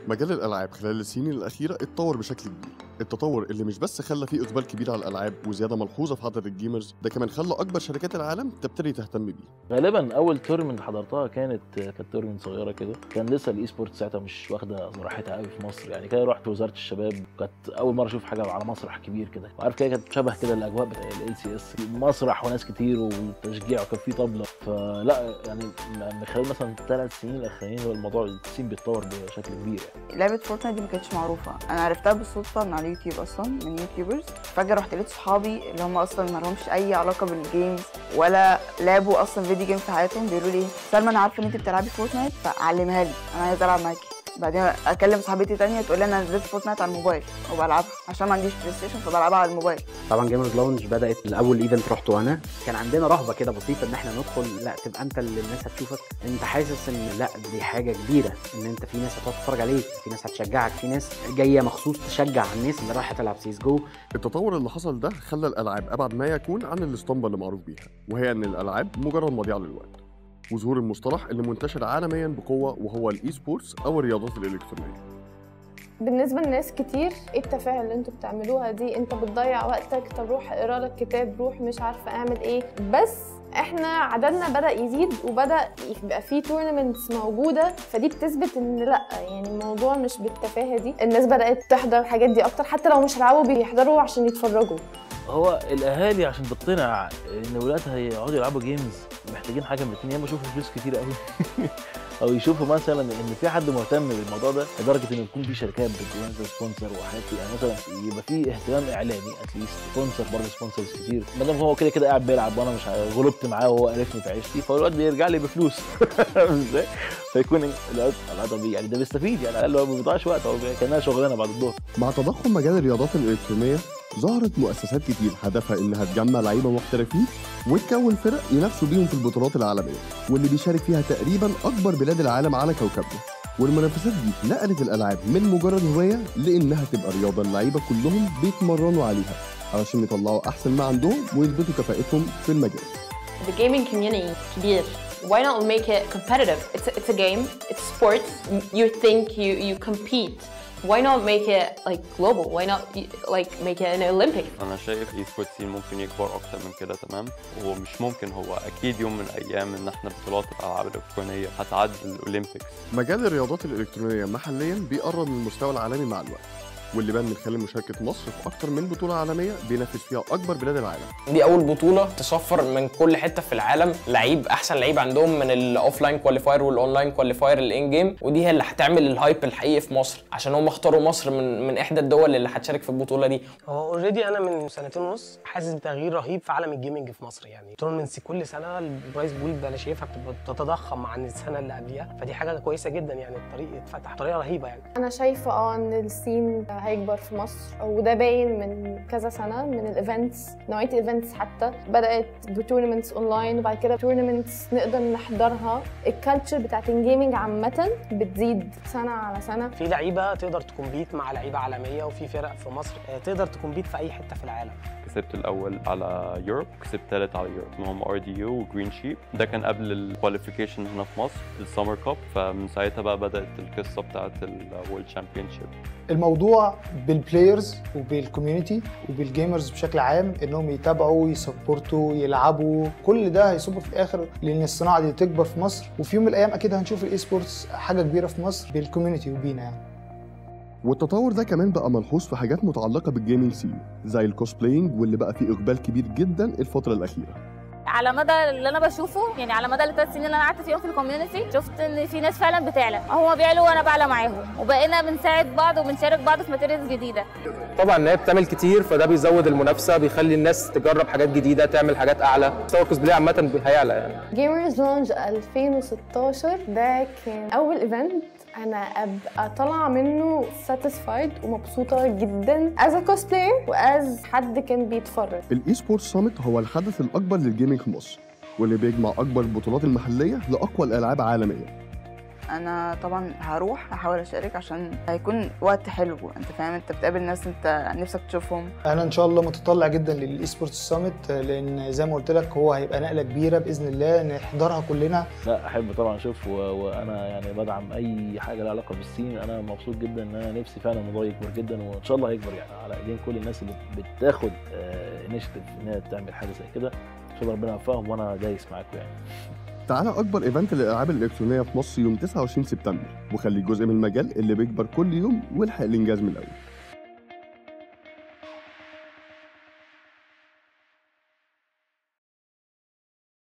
مجال الألعاب خلال السنين الأخيرة اتطور بشكل كبير التطور اللي مش بس خلى فيه إقبال كبير على الألعاب وزيادة ملحوظة في عدد الجيمرز ده كمان خلى أكبر شركات العالم تبتدي تهتم بيه غالبا اول تورنمنت حضرتها كانت كانت تورنمنت صغيره كده كان لسه الاي سبورت ساعتها مش واخده راحتها قوي في مصر يعني كده رحت وزاره الشباب كانت اول مره اشوف حاجه على مسرح كبير كده وعارف كده كانت شبه كده الاجواء بتاع ال سي اس مسرح وناس كتير وتشجيع وكان في طبله فلا يعني من خلال مثلا ثلاث سنين الاخرانيين هو الموضوع السين بيتطور بشكل كبير يعني لعبه فورتنايت دي ما كانتش معروفه انا عرفتها بالصدفه من على اليوتيوب اصلا من يوتيوبرز فجاه رحت لقيت صحابي اللي هم اصلا ما لهمش اي علاقه بالجيمز ولا لعبوا اصلا فيديو جيم في حياتهم بيقولوا لي سلمى انا عارفه ان انت بتلعبي فورتنايت فعلمها لي انا عايزه العب معاكي بعدين اكلم صاحبتي تانية تقول لي انا نزلت فورتنايت على الموبايل وبلعبها عشان ما عنديش بلاي ستيشن فبلعبها على الموبايل طبعا جيمرز لاونج بدات الاول ايفنت رحته انا كان عندنا رهبه كده بسيطه ان احنا ندخل لا تبقى انت اللي الناس هتشوفك انت حاسس ان لا دي حاجه كبيره ان انت في ناس هتقعد تتفرج عليك في ناس هتشجعك في ناس جايه مخصوص تشجع الناس اللي رايحه تلعب سيس جو التطور اللي حصل ده خلى الألعاب أبعد ما يكون عن الاسطمبة اللي معروف بيها وهي إن الألعاب مجرد مضيعة للوقت وظهور المصطلح اللي منتشر عالميا بقوة وهو الإي سبورتس أو الرياضات الإلكترونية بالنسبة لناس كتير ايه التفاهة اللي انتوا بتعملوها دي انت بتضيع وقتك طب روح اقرا لك كتاب روح مش عارفة اعمل ايه بس احنا عددنا بدأ يزيد وبدأ يبقى في تورنمنتس موجودة فدي بتثبت ان لا يعني الموضوع مش بالتفاهة دي الناس بدأت تحضر الحاجات دي اكتر حتى لو مش هيلعبوا بيحضروا عشان يتفرجوا هو الاهالي عشان تقتنع ان ولادها يقعدوا يلعبوا جيمز محتاجين حاجه من الاثنين يا اما يشوفوا فلوس كتير قوي او يشوفوا مثلا ان في حد مهتم بالموضوع ده لدرجه ان يكون في شركات بتنزل سبونسر وحاجات يعني مثلا يبقى في اهتمام اعلامي اتليست سبونسر برضه سبونسرز كتير ما دام هو كده كده قاعد بيلعب وانا مش ع- غلبت معاه وهو عرفني في عيشتي فالواد بيرجع لي بفلوس فاهم ازاي؟ فيكون الواد على طبيعي يعني ده بيستفيد يعني على الاقل هو ما بيضيعش وقت هو كانها شغلانه بعد الظهر مع تضخم مجال الرياضات الإلكترونية ظهرت مؤسسات كتير هدفها إنها تجمع لعيبة محترفين وتكون فرق ينافسوا بيهم في البطولات العالمية واللي بيشارك فيها تقريبا أكبر بلاد العالم على كوكبنا والمنافسات دي نقلت الألعاب من مجرد هواية لإنها تبقى رياضة اللعيبة كلهم بيتمرنوا عليها علشان يطلعوا أحسن ما عندهم ويثبتوا كفاءتهم في المجال The gaming community كبير. Why not make it competitive? It's a, it's a game. It's sports. You think you you compete. Why not make it like global? Why not like make it an Olympic? انا شايف اي سبورتس ممكن يكبر اكتر من كده تمام ومش ممكن هو اكيد يوم من الايام ان احنا بطولات الالعاب الالكترونيه هتعدي الاولمبيكس مجال الرياضات الإلكترونية محليا بيقرب من المستوى العالمي مع الوقت واللي بان من خلال مشاركة مصر في أكتر من بطولة عالمية بينافس فيها أكبر بلاد العالم دي اول بطوله تصفر من كل حته في العالم لعيب احسن لعيب عندهم من الاوفلاين كواليفاير والاونلاين كواليفاير الان جيم ودي هي اللي هتعمل الهايب الحقيقي في مصر عشان هم اختاروا مصر من من احدى الدول اللي هتشارك في البطوله دي هو اوريدي انا من سنتين ونص حاسس بتغيير رهيب في عالم الجيمنج في مصر يعني تورنمنتس كل سنه البرايز بول اللي انا شايفها بتبقى بتتضخم عن السنه اللي قبليها فدي حاجه كويسه جدا يعني الطريق اتفتح بطريقه رهيبه يعني انا شايفه اه ان السين هيكبر في مصر وده باين من كذا سنه من الايفنتس نوعيه الايفنتس حتى بدات بتورنمنتس اونلاين وبعد كده تورنمنتس نقدر نحضرها الكالتشر بتاعت الجيمنج عامه بتزيد سنه على سنه في لعيبه تقدر تكمبيت مع لعيبه عالميه وفي فرق في مصر آه، تقدر تكمبيت في اي حته في العالم كسبت الاول على يوروب كسبت ثالث على يوروب اللي هم ار دي يو وجرين شيب ده كان قبل الكواليفيكيشن هنا في مصر السمر كاب فمن ساعتها بقى بدات القصه بتاعت الورلد شامبيونشيب الموضوع بالبلايرز وبالكوميونتي وبالجيمرز بشكل عام انهم يتابعوا يسبورتوا يلعبوا كل ده هيصب في الاخر لان الصناعه دي تكبر في مصر وفي يوم من الايام اكيد هنشوف الاي سبورتس حاجه كبيره في مصر بالكوميونتي وبينا يعني والتطور ده كمان بقى ملحوظ في حاجات متعلقة بالجيمنج سين زي الكوسبلاينج واللي بقى فيه إقبال كبير جدا الفترة الأخيرة على مدى اللي انا بشوفه يعني على مدى الثلاث سنين اللي انا قعدت فيهم في الكوميونتي شفت ان في ناس فعلا بتعلى هما بيعلوا وانا بعلى معاهم وبقينا بنساعد بعض وبنشارك بعض في ماتيريالز جديده طبعا ان هي بتعمل كتير فده بيزود المنافسه بيخلي الناس تجرب حاجات جديده تعمل حاجات اعلى مستوى الكوسبلاي عامه هيعلى يعني جيمرز لونج 2016 ده كان اول ايفنت انا ابقى طالعه منه ساتيسفايد ومبسوطه جدا از كوسبلاير واز حد كان بيتفرج الإي سبورتس سامت هو الحدث الأكبر للجيمنج في مصر واللي بيجمع أكبر البطولات المحلية لأقوى الألعاب عالميا انا طبعا هروح هحاول اشارك عشان هيكون وقت حلو انت فاهم انت بتقابل ناس انت نفسك تشوفهم انا ان شاء الله متطلع جدا للاي سبورتس سامت لان زي ما قلت لك هو هيبقى نقله كبيره باذن الله نحضرها كلنا لا احب طبعا اشوف و... وانا يعني بدعم اي حاجه لها علاقه بالصين انا مبسوط جدا ان انا نفسي فعلا الموضوع يكبر جدا وان شاء الله هيكبر يعني على ايدين كل الناس اللي بتاخد انيشيتيف ان هي تعمل حاجه زي كده ان شاء الله ربنا يوفقهم وانا دايس معاكم يعني تعالى اكبر ايفنت للالعاب الالكترونيه في مصر يوم 29 سبتمبر وخليك جزء من المجال اللي بيكبر كل يوم والحق الانجاز من الاول